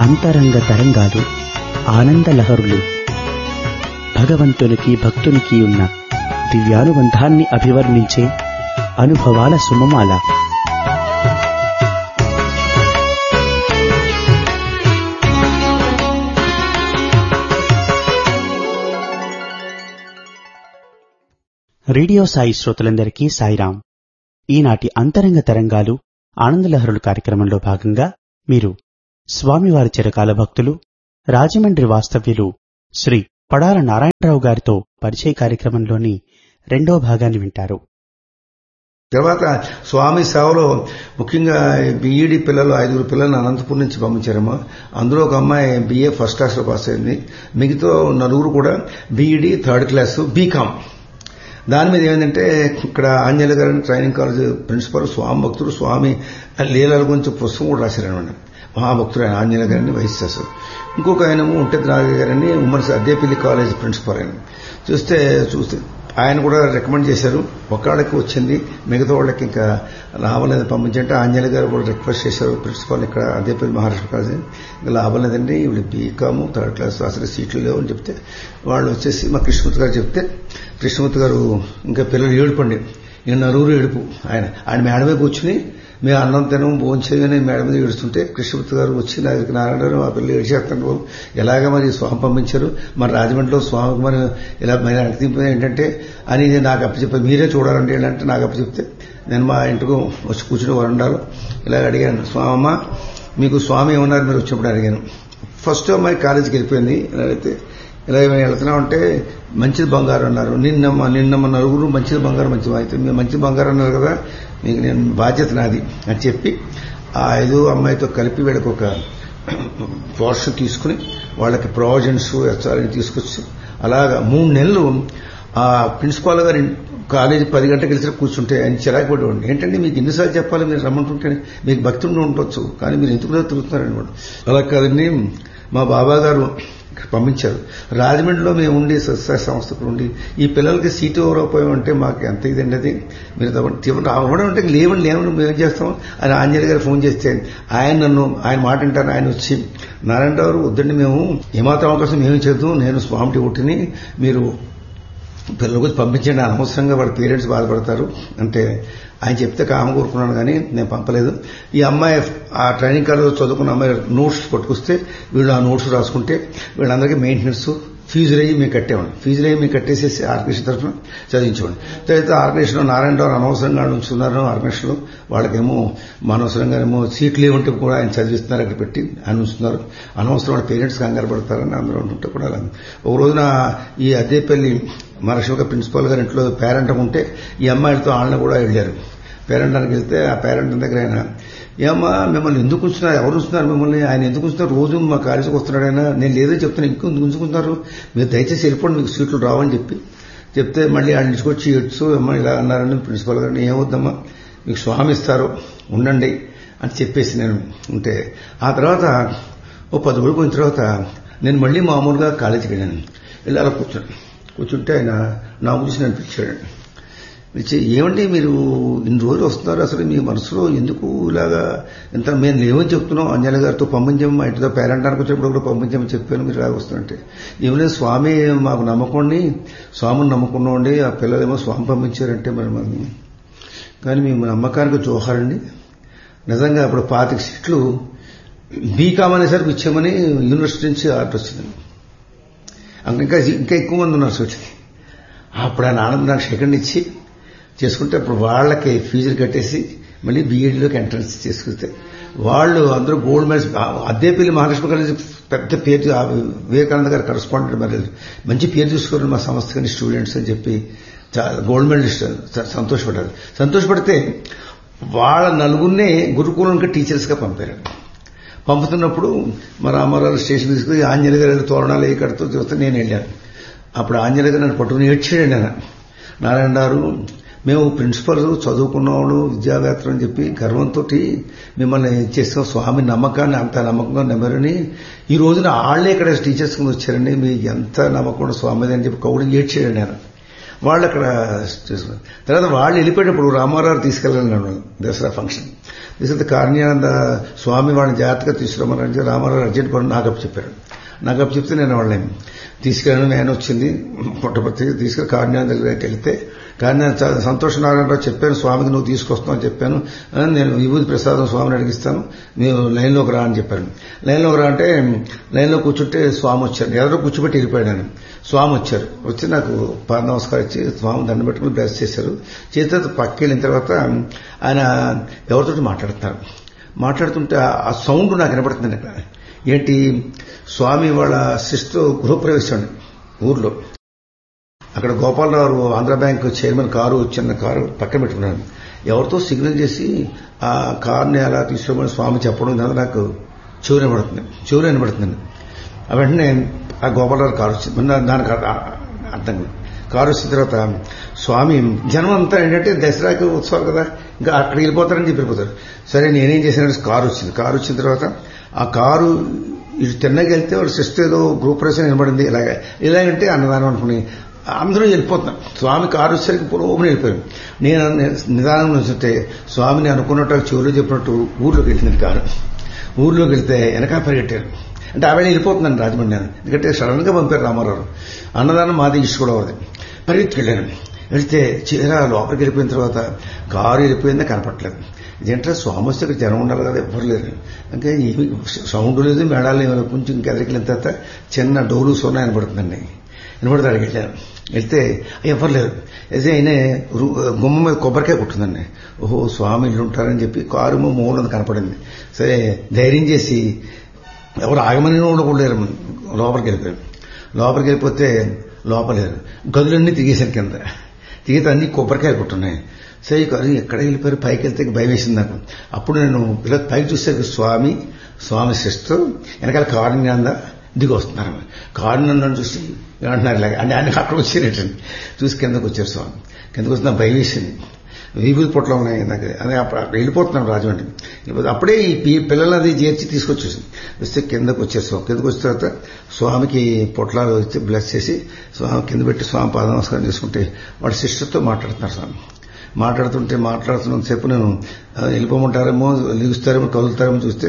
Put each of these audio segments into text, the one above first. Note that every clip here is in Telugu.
అంతరంగ తరంగాలు ఆనంద లహరులు భగవంతునికి భక్తునికి ఉన్న దివ్యానుబంధాన్ని అభివర్ణించే అనుభవాల సుమమాల రేడియో సాయి శ్రోతలందరికీ సాయిరాం ఈనాటి అంతరంగ తరంగాలు ఆనందలహరులు కార్యక్రమంలో భాగంగా మీరు స్వామివారి చిరకాల భక్తులు రాజమండ్రి వాస్తవ్యులు శ్రీ పడాల నారాయణరావు గారితో పరిచయ కార్యక్రమంలోని రెండో భాగాన్ని వింటారు తర్వాత స్వామి సేవలో ముఖ్యంగా బీఈడి పిల్లలు ఐదుగురు పిల్లల్ని అనంతపురం నుంచి పంపించారమ్మా అందులో ఒక అమ్మాయి బీఏ ఫస్ట్ క్లాస్లో పాస్ అయింది మిగతా నలుగురు కూడా బీఈడి థర్డ్ క్లాస్ బీకామ్ దాని మీద ఏమైందంటే ఇక్కడ ఆంజనేయ గారు ట్రైనింగ్ కాలేజ్ ప్రిన్సిపల్ స్వామి భక్తుడు స్వామి లీలల గురించి పుస్తకం కూడా రాశారనమాట మహాభక్తుడు ఆయన ఆంజనేయ గారిని వైస్ చేస్తారు ఇంకొక ఆయన ఉంటది నాగయ్య గారని ఉమ్మడి అద్దేపల్లి కాలేజ్ ప్రిన్సిపల్ ఆయన చూస్తే చూస్తే ఆయన కూడా రికమెండ్ చేశారు ఒక్కళ్ళకి వచ్చింది మిగతా వాళ్ళకి ఇంకా లాభం లేదని పంపించంటే ఆంజనేయ గారు కూడా రిక్వెస్ట్ చేశారు ప్రిన్సిపాల్ ఇక్కడ అదేపల్లి మహారాష్ట్ర కాలేజ్ ఇంకా లాభం లేదండి ఇప్పుడు బీకాము థర్డ్ క్లాస్ అసలు సీట్లు లేవు అని చెప్తే వాళ్ళు వచ్చేసి మా కృష్ణమూర్తి గారు చెప్తే కృష్ణమూర్తి గారు ఇంకా పిల్లలు ఏడుపండి ఇంకా నలుగురు ఏడుపు ఆయన ఆయన మేడ మీద కూర్చుని మేము అన్నం తినం భోజనం చేయని మేడ మీద ఏడుస్తుంటే కృష్ణమూర్తి గారు వచ్చి నా దగ్గరికి నారాయణ ఆ పిల్లలు ఏడిచేస్తాను బాబు ఎలాగ మరి స్వామి పంపించారు మరి రాజమండ్రిలో స్వామికి మరి ఇలా మరి అణితింపు ఏంటంటే అని నాకు అప్పచెప్పారు మీరే చూడాలంటే ఏంటంటే నాకు అప్పచెప్తే నేను మా ఇంటికి వచ్చి కూర్చుని వరండాలో ఇలా అడిగాను స్వామమ్మ మీకు స్వామి ఏమన్నారు మీరు వచ్చినప్పుడు అడిగాను ఫస్ట్ అమ్మాయి కాలేజీకి వెళ్ళిపోయింది అడిగితే ఇలా వెళ్తున్నాం అంటే మంచిది బంగారం అన్నారు నిన్న నిన్న మన నలుగురు మంచిది బంగారం మంచిది అయితే మీరు మంచి బంగారం అన్నారు కదా మీకు నేను బాధ్యత నాది అని చెప్పి ఆ ఐదు అమ్మాయితో కలిపి వీళ్ళకి ఒక పోర్షన్ తీసుకుని వాళ్ళకి ప్రావిజన్స్ ఎచ్చాలని తీసుకొచ్చి అలాగా మూడు నెలలు ఆ ప్రిన్సిపాల్ గారి కాలేజీ పది గంటలకు కలిసి కూర్చుంటే ఆయన చిరాకు పడేవాడు ఏంటంటే మీకు ఎన్నిసార్లు చెప్పాలి మీరు రమ్మంటుంటే మీకు భక్తి ఉండి ఉండొచ్చు కానీ మీరు ఎందుకు తిరుగుతున్నారనమాట అలా కాదండి మా బాబా గారు పంపించారు రాజమండ్రిలో మేము ఉండి సత్సాయ సంస్థకు ఉండి ఈ పిల్లలకి సీటు ఇవ్వకపోయామంటే మాకు ఎంత ఇదండి అది మీరు అవ్వడం అంటే లేవండి లేవండి మేము చేస్తాం అని ఆంజనేయ గారు ఫోన్ చేస్తే ఆయన నన్ను ఆయన మాట అంటారు ఆయన వచ్చి నారాయణరావు వద్దండి మేము ఏమాత్రం అవకాశం మేము చేద్దాం నేను స్వామి ఒకటిని మీరు పిల్లల గురించి పంపించండి అనవసరంగా వాళ్ళ పేరెంట్స్ బాధపడతారు అంటే ఆయన చెప్తే కామ కోరుకున్నాను కానీ నేను పంపలేదు ఈ అమ్మాయి ఆ ట్రైనింగ్ కాలేజ్ చదువుకున్న అమ్మాయి నోట్స్ పట్టుకొస్తే వీళ్ళు ఆ నోట్స్ రాసుకుంటే వీళ్ళందరికీ మెయింటెనెన్స్ ఫీజులు అయ్యి మేము కట్టేవాడి ఫీజులు అయ్యి మేము కట్టేసేసి ఆర్గనైజేషన్ తరఫున చదివించేవాడి తర్వాత ఆర్గనైజేషన్లో నారాయణరావు అనవసరంగా ఉంచుతున్నారు ఆర్గనైజేషన్లో వాళ్ళకేమో అనవసరంగా ఏమో సీట్లు ఏమంటే కూడా ఆయన చదివిస్తున్నారు అక్కడ పెట్టి ఆయన ఉంచుతున్నారు అనవసరం వాళ్ళ పేరెంట్స్ కంగారు పడతారని అందరూ ఉంటుంటే కూడా ఒక రోజున ఈ అద్దేపల్లి మహారాష్ట్ర ప్రిన్సిపాల్ గారి ఇంట్లో పేరెంట్ ఉంటే ఈ అమ్మాయిలతో వాళ్ళని కూడా వెళ్ళారు పేరెంట్ అని వెళ్తే ఆ పేరెంట్ దగ్గర ఆయన ఏమా మిమ్మల్ని ఎందుకు ఉంచున్నారు ఎవరు ఉంచున్నారు మిమ్మల్ని ఆయన ఎందుకు ఉంచున్నారు రోజు మా కాలేజీకి వస్తున్నాడు ఆయన నేను లేదో చెప్తాను ఇంకో ఉంచుకుంటున్నారు మీరు దయచేసి వెళ్ళిపోండి మీకు సీట్లు రావని చెప్పి చెప్తే మళ్ళీ ఆయన తీసుకొచ్చి ఎడ్స్ అమ్మ ఇలా అన్నారని ప్రిన్సిపల్ గారిని ఏమవుద్దమ్మా మీకు స్వామి ఇస్తారు ఉండండి అని చెప్పేసి నేను ఉంటే ఆ తర్వాత ఓ పది రోజులు పోయిన తర్వాత నేను మళ్ళీ మామూలుగా కాలేజీకి వెళ్ళాను వెళ్ళి అలా కూర్చున్నాను కూర్చుంటే ఆయన నా గురించి నన్ను పిలిచాడు పిలిచి ఏమండి మీరు ఇన్ని రోజులు వస్తున్నారు అసలు మీ మనసులో ఎందుకు ఇలాగా ఎంత మేము లేవని చెప్తున్నాం అంజలి గారితో పంపించాము మా ఇంటితో పేరెంటానికి వచ్చినప్పుడు కూడా పంపించామని చెప్పాను మీరు ఇలాగ వస్తుంటే ఏమలేదు స్వామి మాకు నమ్మకండి స్వామిని నమ్మకున్నాండి ఆ పిల్లలేమో స్వామి పంపించారంటే మరి మనం కానీ మేము నమ్మకానికి జోహారండి నిజంగా అప్పుడు పాతిక సీట్లు బీకామ్ అనేసరికి ఇచ్చామని యూనివర్సిటీ నుంచి ఆర్డర్ వచ్చింది ఇంకా ఇంకా ఎక్కువ మంది ఉన్నారు సూచికి అప్పుడు ఆయన ఆనందం నాకు సెకండ్ ఇచ్చి చేసుకుంటే అప్పుడు వాళ్ళకి ఫీజులు కట్టేసి మళ్ళీ బీఈడీలోకి ఎంట్రన్స్ చేసుకుంటే వాళ్ళు అందరూ gold medals Addepalli Maharashtra college పెద్ద పేరు వివేకానంద గారు కరస్పాండెంట్ మరి మంచి పేరు చూసుకోరు మా సంస్థ కానీ స్టూడెంట్స్ అని చెప్పి గోల్డ్ మెడలిస్ట్ సంతోషపడ్డారు సంతోషపడితే వాళ్ళ నలుగురినే గురుకులంగా టీచర్స్గా పంపారు పంపుతున్నప్పుడు మా రామారావు స్టేషన్ తీసుకుని ఆంజనేయ గారి తోరణాలు ఏ కడుతూ చూస్తే నేను వెళ్ళాను అప్పుడు ఆంజనేయ గారు నన్ను పట్టుకుని ఏడ్చాడు ఆయన నారాయణ గారు మేము ప్రిన్సిపల్ చదువుకున్నవాడు విద్యావేత్తలు అని చెప్పి గర్వంతో మిమ్మల్ని చేసిన స్వామి నమ్మకాన్ని అంత నమ్మకంగా నమ్మరని ఈ రోజున ఆళ్లే ఇక్కడ టీచర్స్ కింద వచ్చారండి మీకు ఎంత నమ్మకం స్వామి అని చెప్పి కౌడి ఏడ్చాడు నేను వాళ్ళు అక్కడ చేసుకున్నారు తర్వాత వాళ్ళు వెళ్ళిపోయేటప్పుడు రామారావు తీసుకెళ్ళాను దసరా ఫంక్షన్ తీసుకెళ్తే కారణ్యానంద స్వామి వాళ్ళని జాగ్రత్తగా తీసుకురమ్మని రామారావు అర్జెంట్ పని నాగప్ చెప్పారు నాగప్ చెప్తే నేను వాళ్ళని తీసుకెళ్ళాను నేను వచ్చింది పుట్టపర్తి తీసుకెళ్ళి కారణ్యానంద దగ్గరికి వెళ్తే కానీ నేను చాలా సంతోష నారాయణరావు చెప్పాను స్వామికి నువ్వు తీసుకొస్తావు అని చెప్పాను నేను విభూతి ప్రసాదం స్వామిని అడిగిస్తాను మీరు లైన్లోకి రా అని చెప్పాను లైన్లోకి రా అంటే లైన్లో కూర్చుంటే స్వామి వచ్చారు ఎవరో కూర్చోబెట్టి వెళ్ళిపోయాను స్వామి వచ్చారు వచ్చి నాకు పాద నమస్కారం ఇచ్చి స్వామి దండం పెట్టుకుని బ్లెస్ చేశారు చేత పక్కకి వెళ్ళిన తర్వాత ఆయన ఎవరితో మాట్లాడుతున్నారు మాట్లాడుతుంటే ఆ సౌండ్ నాకు వినపడుతుంది అక్కడ ఏంటి స్వామి వాళ్ళ సిస్టర్ గృహప్రవేశం ఊర్లో అక్కడ Gopalarao Andhra bank chairman car చిన్న కారు పక్కన పెట్టుకున్నాను ఎవరితో సిగ్నల్ చేసి ఆ కారుని అలా తీసుకోమని స్వామి చెప్పడం దాని నాకు చెవులు వినబడుతుంది చెవులు వినబడుతుంది వెంటనే ఆ గోపాలరావు కారు వచ్చింది దానికి అర్థం కారు వచ్చిన తర్వాత స్వామి జనం అంతా ఏంటంటే దసరాకి ఉత్సవాలు కదా ఇంకా అక్కడ వెళ్ళిపోతారని చెప్పి వెళ్ళిపోతారు సరే నేనేం చేశానంటే కారు వచ్చింది కారు వచ్చిన తర్వాత ఆ కారు ఇటు తిన్నకి వెళ్తే వాడు సిస్టర్ ఏదో గ్రూప్ ప్రవేశం నిలబడింది ఇలాగ ఇలాగంటే అన్నదానం అనుకుని అందరూ వెళ్ళిపోతున్నాం స్వామి కారు వచ్చేసరికి పురోగమని వెళ్ళిపోయాం నేను నిదానం నుంచుంటే స్వామిని అనుకున్నట్టు చెవులు చెప్పినట్టు ఊర్లోకి వెళ్ళింది కారు ఊర్లోకి వెళ్తే వెనక పరిగెట్టారు అంటే ఆవిడ వెళ్ళిపోతున్నాను రాజమండ్రి నేను ఎందుకంటే సడన్ గా పంపారు రామారావు అన్నదానం మాది ఇష్ట కూడా అవుతుంది పరిగెత్తుకు వెళ్ళాను వెళ్తే చీర లోపలికి వెళ్ళిపోయిన తర్వాత కారు వెళ్ళిపోయిందో కనపట్లేదు ఇదేంటే స్వామి వస్తే ఇక్కడ జనం ఉండాలి కదా ఎవ్వరు లేరు ఇంకా ఏమి సౌండ్ లేదు మేడాలు ఏమైనా కొంచెం ఇంకెదరికి తర్వాత చిన్న డోలు సోనా వినపడుతుందండి వినపడితే అడిగి వెళ్ళాను వెళ్తే ఎవరు లేరు అయితే ఆయన గుమ్మ మీద కొబ్బరికాయ పుట్టిందండి ఓహో స్వామి ఇల్లు ఉంటారని చెప్పి కారు మూడు కనపడింది సరే ధైర్యం చేసి ఎవరు ఆగమని కూడా లేరు లోపలికి వెళ్ళిపోయారు లోపలికి వెళ్ళిపోతే లోపలేరు గదులన్నీ తిరిగేశారు కింద తిరిగితే అన్ని కొబ్బరికాయ పుట్టున్నాయి సరే కానీ ఎక్కడ వెళ్ళిపోయారు పైకి వెళ్తే భయం వేసింది నాకు అప్పుడు నేను ఇలా పైకి చూస్తే స్వామి స్వామి సిస్టర్ వెనకాల కారణ్యాంద దిగి వస్తున్నారు కారణం చూసి అంటున్నారు ఇలాగ అంటే ఆయన అక్కడ వచ్చేటండి చూసి కిందకు వచ్చారు స్వామి కిందకు వస్తున్నా భయం వేసింది వీపులు పొట్లు ఉన్నాయి నాకు అదే వెళ్ళిపోతున్నాం రాజమండ్రి వెళ్ళిపోతే అప్పుడే ఈ పిల్లలు అది చేర్చి తీసుకొచ్చేసింది వస్తే కిందకు వచ్చేసాం కిందకు వచ్చిన తర్వాత స్వామికి పొట్లాలు వచ్చి బ్లెస్ చేసి స్వామి కింద పెట్టి స్వామి పాద నమస్కారం చేసుకుంటే వాడి సిస్టర్తో మాట్లాడుతున్నారు స్వామి మాట్లాడుతుంటే మాట్లాడుతున్నంతసేపు నేను వెళ్ళిపోమంటారేమో లిగుస్తారేమో కదులుతారేమో చూస్తే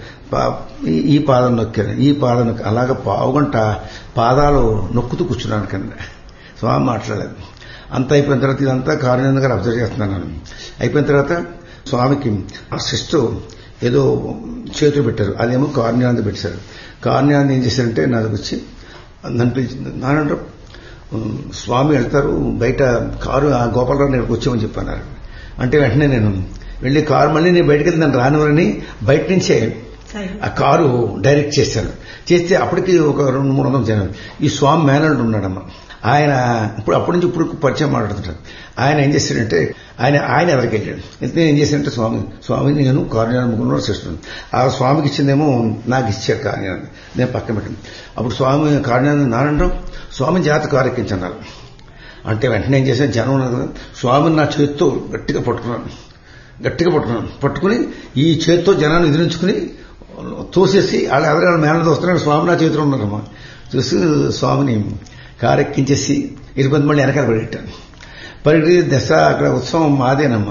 ఈ పాదం నొక్కాను ఈ పాదం నొక్కి అలాగ పావుగంట పాదాలు నొక్కుతూ కూర్చున్నాను కింద స్వామి మాట్లాడలేదు అంత అయిపోయిన తర్వాత ఇదంతా కారణంగా గారు అబ్జర్వ్ చేస్తున్నాను అయిపోయిన తర్వాత స్వామికి ఆ సిస్టర్ ఏదో చేతులు పెట్టారు అదేమో కార్యానంద పెట్టారు కార్యానంద ఏం చేశారంటే నా దగ్గర వచ్చి నన్ను పిలిచింది నాన్న స్వామి వెళ్తారు బయట కారు ఆ గోపాలరావు నేను వచ్చామని చెప్పన్నారు అంటే వెంటనే నేను వెళ్ళి కారు మళ్ళీ నేను బయటకు వెళ్తే నన్ను రానివ్వరని బయట నుంచే ఆ కారు డైరెక్ట్ చేశాను చేస్తే అప్పటికి ఒక రెండు మూడు వందల జనం ఈ స్వామి మేనల్డ్ ఉన్నాడమ్మా ఆయన ఇప్పుడు అప్పటి నుంచి ఇప్పుడు పరిచయం మాట్లాడుతుంటారు ఆయన ఏం చేశాడంటే ఆయన ఆయన ఎవరికి వెళ్ళాడు అయితే ఏం చేశాడంటే స్వామి స్వామి నేను కార్యాలయం ముగ్గురు సిస్టర్ ఆ స్వామికి ఇచ్చిందేమో నాకు ఇచ్చారు కార్యాలయం నేను పక్కన పెట్టాను అప్పుడు స్వామి కార్యాలయం నారాయణరావు స్వామి జాత కారెక్కించన్నారు అంటే వెంటనే ఏం చేశాను జనం ఉన్నారు కదా స్వామిని నా చేతితో గట్టిగా పట్టుకున్నాను గట్టిగా పట్టుకున్నాను పట్టుకుని ఈ చేతితో జనాన్ని ఎదిరించుకుని తోసేసి వాళ్ళ ఎవరైనా మేనలు వస్తున్నారు స్వామి నా చేతిలో ఉన్నారమ్మా చూసి స్వామిని కారెక్కించేసి ఇరుపది మళ్ళీ వెనకాల పరిగెట్టాను పరిగెట్టి దశ అక్కడ ఉత్సవం మాదేనమ్మా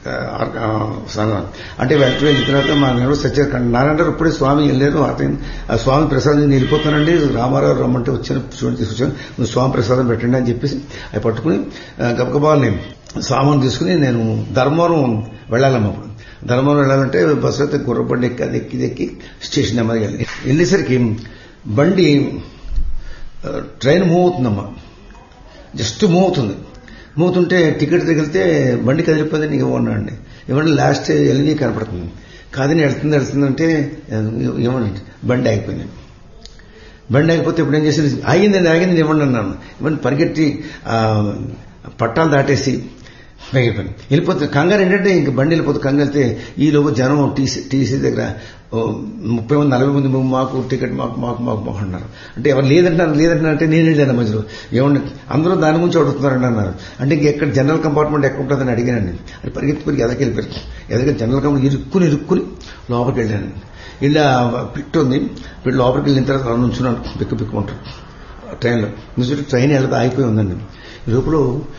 సంఘం అంటే వెంటనే వెళ్ళిన తర్వాత మా నెలవు సత్యకండి నారాయణ ఇప్పుడే స్వామి వెళ్ళారు అతను ఆ స్వామి ప్రసాదం నేను వెళ్ళిపోతానండి రామారావు రమ్మంటే వచ్చాను చూడండి తీసుకొచ్చాను నువ్వు స్వామి ప్రసాదం పెట్టండి అని చెప్పేసి అవి పట్టుకుని గబగబాల్ని సామాన్ తీసుకుని నేను ధర్మవరం వెళ్ళాలమ్మా అప్పుడు ధర్మవరం వెళ్ళాలంటే బస్సు అయితే గుర్రబండి ఎక్కి అది ఎక్కి ఎక్కి స్టేషన్ నెమ్మది వెళ్ళి వెళ్ళేసరికి బండి ట్రైన్ మూవ్ అవుతుందమ్మా జస్ట్ మూవ్ అవుతుంది మూవ్ అవుతుంటే టికెట్ తగిలితే బండి కదిలిపోతే నీకు ఇవ్వండి ఇవ్వండి లాస్ట్ ఎల్ఈ కనపడుతుంది కాదని వెళ్తుంది వెళ్తుందంటే ఇవ్వండి బండి ఆగిపోయింది బండి ఆగిపోతే ఇప్పుడు ఏం చేసింది ఆగిందండి ఆగింది ఇవ్వండి అన్నాను ఇవ్వండి పరిగెట్టి పట్టాలు దాటేసి అయిపోయింది వెళ్ళిపోతుంది కంగారు ఏంటంటే ఇంక బండి వెళ్ళిపోతుంది కంగారు వెళ్తే ఈలోపు జనం టీసీ టీసీ దగ్గర ముప్పై మంది నలభై మంది మాకు టికెట్ మాకు మాకు మాకు మాకు అన్నారు అంటే ఎవరు లేదంటున్నారు లేదంటున్నారంటే నేను వెళ్ళాను మధ్యలో ఏమన్నా అందరూ దాని గురించి అడుగుతున్నారండి అన్నారు అంటే ఇంక ఎక్కడ జనరల్ కంపార్ట్మెంట్ ఎక్కడ ఉంటుందని అడిగానండి అది పరిగెత్తి పరిగి ఎదకి వెళ్ళిపోయారు ఎదగ జనరల్ కంపార్ట్మెంట్ ఇరుక్కుని ఇరుక్కుని లోపలికి వెళ్ళాను ఇలా పిట్ ఉంది పిట్ లోపలికి వెళ్ళిన తర్వాత నుంచున్నాను పిక్కు పిక్కు ఉంటారు ట్రైన్లో నిజం ట్రైన్ వెళ్తే ఆగిపోయి ఉందండి లోపల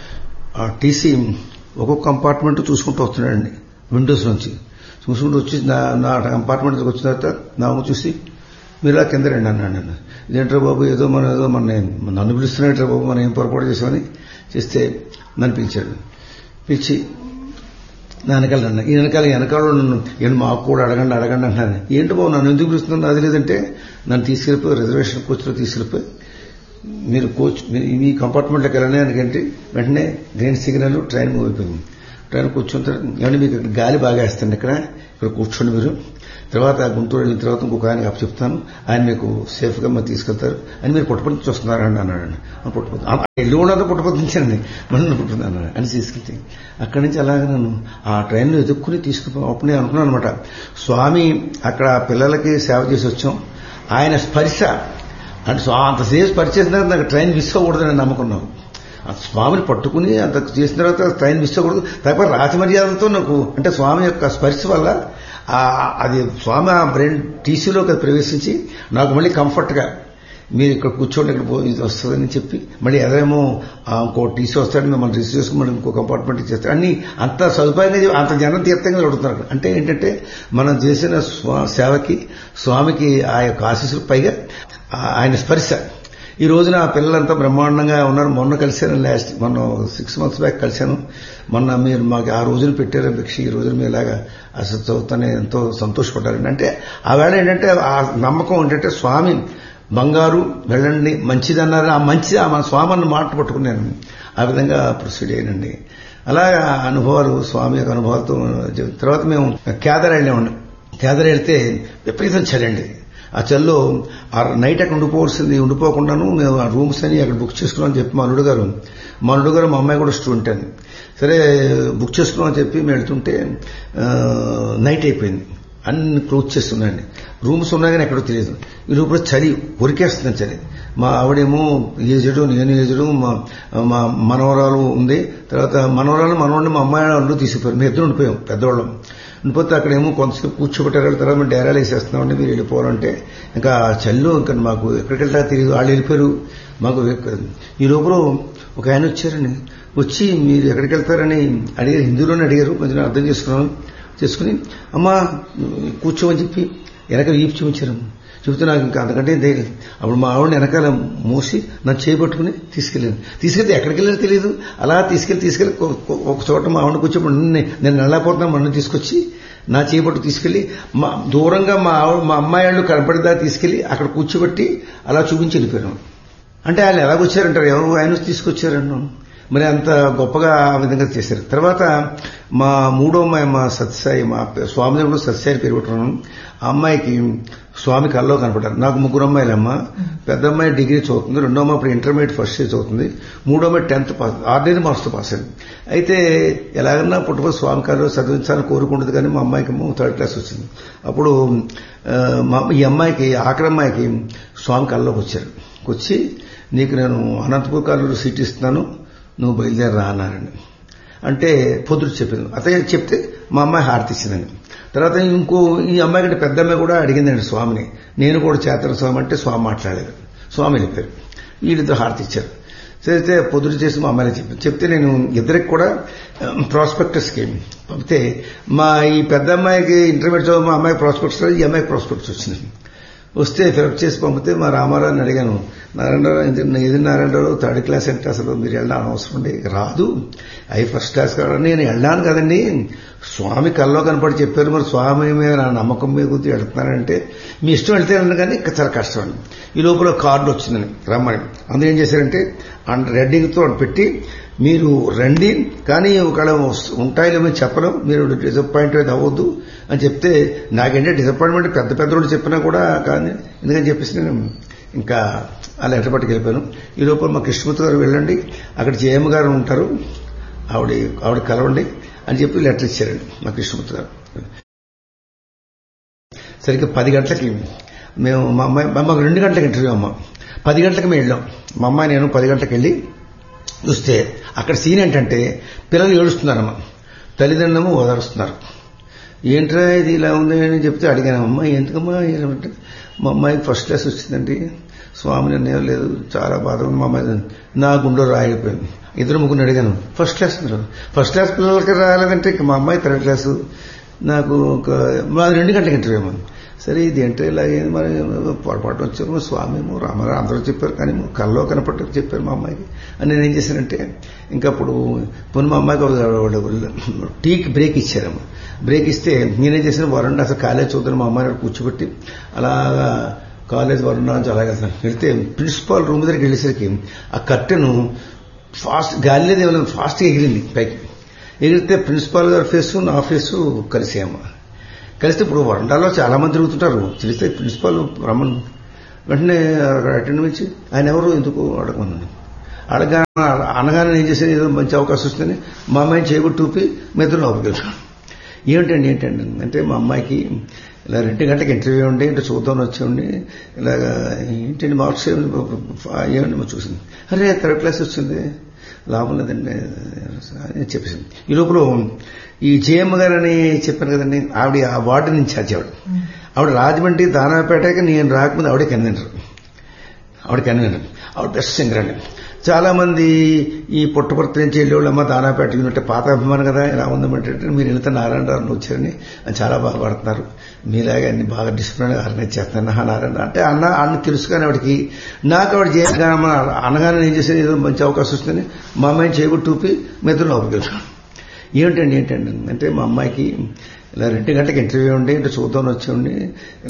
ఆ టీసీ ఒక్కొక్క కంపార్ట్మెంట్ చూసుకుంటూ వస్తున్నాడండి విండోస్ నుంచి చూసుకుంటూ వచ్చి నా నా కంపార్ట్మెంట్కి వచ్చిన తర్వాత నా ముఖం చూసి మీరు ఇలా కింద రండి అన్నాడు నన్ను ఇదేంట్రా బాబు ఏదో మనం ఏదో మన నన్ను పిలుస్తున్నట్రా బాబు మనం ఏం పొరపాటు చేసామని చేస్తే నన్ను పిలిచాడు పిలిచి నా వెనకాల నన్ను ఈ వెనకాల వెనకాల నన్ను నేను మాకు కూడా అడగండి అడగండి అంటున్నాను ఏంటి బాబు నన్ను ఎందుకు పిలుస్తున్నాను అది లేదంటే నన్ను తీసుకెళ్ళిపోయి రిజర్వేషన్ కోచ్లో తీసుకెళ్ళిపోయి మీరు కోచ్ మీ కంపార్ట్మెంట్లోకి వెళ్ళని ఎందుకంటే వెంటనే గ్రీన్ సిగ్నల్ ట్రైన్ మూవ్ అయిపోయింది ట్రైన్ కూర్చుంటే ఏమంటే మీకు ఇక్కడ గాలి బాగా వేస్తుంది ఇక్కడ ఇక్కడ కూర్చోండి మీరు తర్వాత గుంటూరు వెళ్ళిన తర్వాత ఇంకొక ఆయనకి అప్పు చెప్తాను ఆయన మీకు సేఫ్గా మరి తీసుకెళ్తారు అని మీరు పుట్టపతి నుంచి వస్తున్నారండి అన్నాడు పుట్టపతి ఎల్లు ఉన్నదో పుట్టపతి నుంచానండి మళ్ళీ పుట్టపతి అన్నాడు అని తీసుకెళ్తే అక్కడి నుంచి అలాగే నన్ను ఆ ట్రైన్లో ఎదుక్కుని తీసుకుపో అప్పుడు నేను అనుకున్నాను అనమాట స్వామి అక్కడ పిల్లలకి సేవ చేసి వచ్చాం ఆయన స్పర్శ అంటే అంతసేపు పరిచేసిన తర్వాత నాకు ట్రైన్ మిస్ అవ్వకూడదని నమ్మకున్నాం స్వామిని పట్టుకుని అంత చేసిన తర్వాత ట్రైన్ మిస్ అవ్వకూడదు తప్ప రాజమర్యాదలతో నాకు అంటే స్వామి యొక్క స్పర్శ వల్ల అది స్వామి ఆ బ్రెయిన్ టీసీలోకి అది ప్రవేశించి నాకు మళ్ళీ కంఫర్ట్గా మీరు ఇక్కడ కూర్చోండి ఇక్కడ ఇది వస్తుందని చెప్పి మళ్ళీ ఎదరేమో ఇంకో టీసీ వస్తాడు మిమ్మల్ని రిసీవ్ చేసుకుని మళ్ళీ ఇంకో కంపార్ట్మెంట్ ఇచ్చేస్తాడు అన్ని అంత సదుపాయంగా అంత జనం తీర్థంగా అడుగుతున్నారు అంటే ఏంటంటే మనం చేసిన సేవకి స్వామికి ఆ యొక్క ఆశీస్సులు పైగా ఆయన స్పర్శ ఈ రోజున ఆ పిల్లలంతా బ్రహ్మాండంగా ఉన్నారు మొన్న కలిశాను లాస్ట్ మొన్న సిక్స్ మంత్స్ బ్యాక్ కలిశాను మొన్న మీరు మాకు ఆ రోజులు పెట్టారు భిక్ష ఈ రోజున మీ ఇలాగా అసలు చదువుతానే ఎంతో సంతోషపడ్డారండి అంటే ఆ వేళ ఏంటంటే ఆ నమ్మకం ఏంటంటే స్వామి బంగారు వెళ్ళండి మంచిదన్నారు ఆ మంచి మన స్వామిని మాట పట్టుకున్నాను ఆ విధంగా ప్రొసీడ్ అయ్యానండి అలాగా అనుభవాలు స్వామి యొక్క అనుభవాలతో తర్వాత మేము కేదర్ వెళ్ళామండి కేదర్ వెళ్తే విపరీతం చలండి ఆ చల్లో ఆ నైట్ అక్కడ ఉండిపోవాల్సింది ఉండిపోకుండాను మేము ఆ రూమ్స్ అని అక్కడ బుక్ చేసుకున్నాం అని చెప్పి మా అల్లుడు గారు మా అల్లుడు గారు మా అమ్మాయి కూడా స్టూడెంట్ అని సరే బుక్ చేసుకున్నాం అని చెప్పి మేము వెళ్తుంటే నైట్ అయిపోయింది అన్ని క్లోజ్ చేస్తున్నాయండి రూమ్స్ ఉన్నా కానీ ఎక్కడో తెలియదు ఈ లోపల చలి ఉరికేస్తున్నాను చలి మా ఆవిడేమో ఏజుడు నేను ఏజుడు మా మా మనవరాలు ఉంది తర్వాత మనవరాలు మనవాడిని మా అమ్మాయి వాళ్ళు తీసుకుపోయారు మేము ఇద్దరు ఉండిపోయాం పెద్దవాళ్ళం ఉండిపోతే అక్కడేమో కొంతసేపు కూర్చోబెట్టారు తర్వాత మేము డేరాలు వేసేస్తున్నామంటే మీరు వెళ్ళిపోవాలంటే ఇంకా చల్లు ఇంకా మాకు ఎక్కడికి వెళ్తా తెలియదు వాళ్ళు వెళ్ళిపోయారు మాకు ఈ లోపల ఒక ఆయన వచ్చారండి వచ్చి మీరు ఎక్కడికి వెళ్తారని అడిగారు హిందీలోనే అడిగారు కొంచెం అర్థం చేసుకున్నాను చేసుకుని అమ్మా కూర్చోమని చెప్పి వెనక వీపు చూపించారు చెబితే నాకు ఇంకా అంతకంటే ధైర్యం అప్పుడు మా ఆవిడని వెనకాల మోసి నన్ను చేపట్టుకుని తీసుకెళ్ళాను తీసుకెళ్తే ఎక్కడికి వెళ్ళారో తెలియదు అలా తీసుకెళ్లి తీసుకెళ్లి ఒక చోట మా ఆవిడ కూర్చోబడి నేను నల్లపోతున్నా మన తీసుకొచ్చి నా చేపట్టు తీసుకెళ్లి మా దూరంగా మా ఆవిడ మా అమ్మాయి వాళ్ళు కనపడిదా తీసుకెళ్లి అక్కడ కూర్చోబెట్టి అలా చూపించి వెళ్ళిపోయాను అంటే వాళ్ళు ఎలాగొచ్చారంటారు ఎవరు ఆయన తీసుకొచ్చారన్నాను మరి అంత గొప్పగా ఆ విధంగా చేశారు తర్వాత మా మూడో అమ్మాయి మా సత్యసాయి మా స్వామిదేవుడు సత్యసాయి పేరు పెట్టుకున్నాను ఆ అమ్మాయికి స్వామి కల్లో కనపడ్డారు నాకు ముగ్గురు అమ్మాయిలమ్మ పెద్ద అమ్మాయి డిగ్రీ చదువుతుంది రెండో అమ్మాయి ఇప్పుడు ఇంటర్మీడియట్ ఫస్ట్ ఇయర్ చదువుతుంది మూడో అమ్మాయి టెన్త్ పాస్ ఆర్డినరీ మార్క్స్తో పాస్ అయింది అయితే ఎలాగన్నా పుట్టుకొని స్వామి కల్లో చదివించాలని కోరుకుంటుంది కానీ మా అమ్మాయికి థర్డ్ క్లాస్ వచ్చింది అప్పుడు ఈ అమ్మాయికి ఆఖరి అమ్మాయికి స్వామి కల్లోకి వచ్చారు వచ్చి నీకు నేను అనంతపూర్ కాలేజీలో సీట్ ఇస్తున్నాను నువ్వు బయలుదేరరా అన్నారండి అంటే పొద్దుడు చెప్పింది అతయ్య చెప్తే మా అమ్మాయి హారతి ఇచ్చిందండి తర్వాత ఇంకో ఈ అమ్మాయి కంటే పెద్ద అమ్మాయి కూడా అడిగిందండి స్వామిని నేను కూడా చేతన స్వామి అంటే స్వామి మాట్లాడలేదు స్వామి వెళ్ళిపోయారు వీళ్ళిద్దరు హారతి ఇచ్చారు చేస్తే పొద్దుడు చేసి మా అమ్మాయిని చెప్పాను చెప్తే నేను ఇద్దరికి కూడా ప్రాస్పెక్టస్కి పంపితే మా ఈ పెద్ద అమ్మాయికి ఇంటర్మీడియట్ చదువు మా అమ్మాయి ప్రాస్పెక్టస్ ఈ అమ్మాయికి ప్రాస్పెక్టస్ వచ్చింది వస్తే ఫిలప్ చేసి పంపితే మా రామారావుని అడిగాను నారాయణరావు ఇది నారాయణరావు థర్డ్ క్లాస్ అంటే అసలు మీరు వెళ్ళడం అవసరం ఉండే రాదు అవి ఫస్ట్ క్లాస్ కాదు నేను వెళ్ళాను కదండి స్వామి కల్లో కనపడి చెప్పారు మరి స్వామి మీద నా నమ్మకం మీద గుర్తు వెళ్తున్నానంటే మీ ఇష్టం వెళ్తే వెళ్ళండి కానీ చాలా కష్టం అండి ఈ లోపల కార్డు వచ్చిందని రమ్మని అందులో ఏం చేశారంటే రెడ్డింగ్తో పెట్టి మీరు రండి కానీ ఒకవేళ ఉంటాయిలేమో చెప్పలేం మీరు డిసప్పాయింట్ అవ్వద్దు అని చెప్తే నాకేంటే డిసప్పాయింట్మెంట్ పెద్ద పెద్దోడు చెప్పినా కూడా కానీ ఎందుకని చెప్పేసి నేను ఇంకా ఆ లెటర్ పట్టుకు వెళ్ళిపోయాను ఈ లోపల మా కృష్ణమూర్తి గారు వెళ్ళండి అక్కడ జయమ్మ గారు ఉంటారు ఆవిడ ఆవిడ కలవండి అని చెప్పి లెటర్ ఇచ్చారండి మా కృష్ణమూర్తి గారు సరిగ్గా పది గంటలకి మేము మా అమ్మాయి మాకు రెండు గంటలకు ఇంటర్వ్యూ అమ్మ పది గంటలకు మేము వెళ్ళాం మా అమ్మాయి నేను పది గంటలకు వెళ్ళి చూస్తే అక్కడ సీన్ ఏంటంటే పిల్లలు ఏడుస్తున్నారమ్మ తల్లిదండ్రులు ఓదారుస్తున్నారు ఏంట్రా ఇది ఇలా ఉంది అని చెప్తే అడిగాను అమ్మ ఎందుకమ్మా ఏమంటే మా అమ్మాయికి ఫస్ట్ క్లాస్ వచ్చిందండి స్వామి నిర్ణయం లేదు చాలా బాధ ఉంది మా అమ్మాయి నా గుండె రాయిపోయింది ఇద్దరు ముగ్గురు అడిగాను ఫస్ట్ క్లాస్ మీరు ఫస్ట్ క్లాస్ పిల్లలకి రాలేదంటే ఇక మా అమ్మాయి థర్డ్ క్లాసు నాకు ఒక మాది రెండు గంటలకు ఇంటర్వ్యూ ఏమో సరే ఇది అంటే ఇలాగేంది మరి పొరపాటు వచ్చాము స్వామి ఏమో రామారావు అందరూ చెప్పారు కానీ కల్లో కనపట్టు చెప్పారు మా అమ్మాయికి అని నేను ఏం చేశానంటే ఇంకా అప్పుడు పోనీ మా అమ్మాయికి ఒక టీకి బ్రేక్ ఇచ్చారమ్మ బ్రేక్ ఇస్తే నేనేం చేశాను వరండా అసలు కాలేజ్ చూద్దాను మా అమ్మాయిని కూర్చోబెట్టి అలాగా కాలేజ్ వరండా నుంచి అలాగే వెళ్తే ప్రిన్సిపాల్ రూమ్ దగ్గరికి వెళ్ళేసరికి ఆ కట్టెను ఫాస్ట్ గాలిలేదు ఏమైనా ఫాస్ట్గా ఎగిరింది పైకి ఎగిరితే ప్రిన్సిపాల్ గారి ఫేసు నా ఫేసు కలిసాము కలిస్తే ఇప్పుడు వరండాలో చాలా మంది తిరుగుతుంటారు తెలిస్తే ప్రిన్సిపాల్ రమ్మన్ వెంటనే అటెండ్ నుంచి ఆయన ఎవరు ఎందుకు అడగమన్నాను అడగా అనగానే ఏం చేసేది ఏదో మంచి అవకాశం వస్తుంది మా అమ్మాయిని చేయబట్టి టూపి మెదడు లోపలికి వెళ్ళాను ఏమిటండి ఏంటండి అంటే మా అమ్మాయికి ఇలా రెండు గంటలకు ఇంటర్వ్యూ ఉండి అంటే చూద్దామని వచ్చి ఇలాగ ఏంటండి మార్క్స్ ఏమండి చూసింది అరే థర్డ్ క్లాస్ వచ్చింది లాభం లేదండి అని చెప్పేసింది ఈ లోపల ఈ జేఎం గారని చెప్పాను కదండి ఆవిడ ఆ వార్డు నుంచి ఆవిడ ఆవిడ రాజమండ్రి దానాపేటకి నేను రాకముందు ఆవిడే కన్వీనర్ ఆవిడ కన్వీనర్ ఆవిడ బెస్ట్ సింగర్ అండి చాలా మంది ఈ పుట్టపర్తి నుంచి వెళ్ళేవాళ్ళమ్మ దానాపేట యూనిట్ పాత అభిమానం కదా ఇలా ఉందమంటే మీరు వెళ్తే నారాయణరావు వచ్చారని చాలా బాగా పడుతున్నారు మీలాగా అన్ని బాగా డిసిప్లిన్ ఆర్గనైజ్ చేస్తున్నారు నారాయణ అంటే అన్న అన్న తెలుసు కానీ ఆవిడకి నాకు ఆవిడ చేయగా అనగానే ఏం చేసేది ఏదో మంచి అవకాశం వస్తుంది మా అమ్మాయిని చేయబట్టి టూపి మెదడు లోపలికి వెళ్ళాను ఏమిటండి ఏంటండి అంటే మా అమ్మాయికి ఇలా రెండు గంటలకు ఇంటర్వ్యూ ఉండి అంటే చూద్దామని వచ్చి ఉండి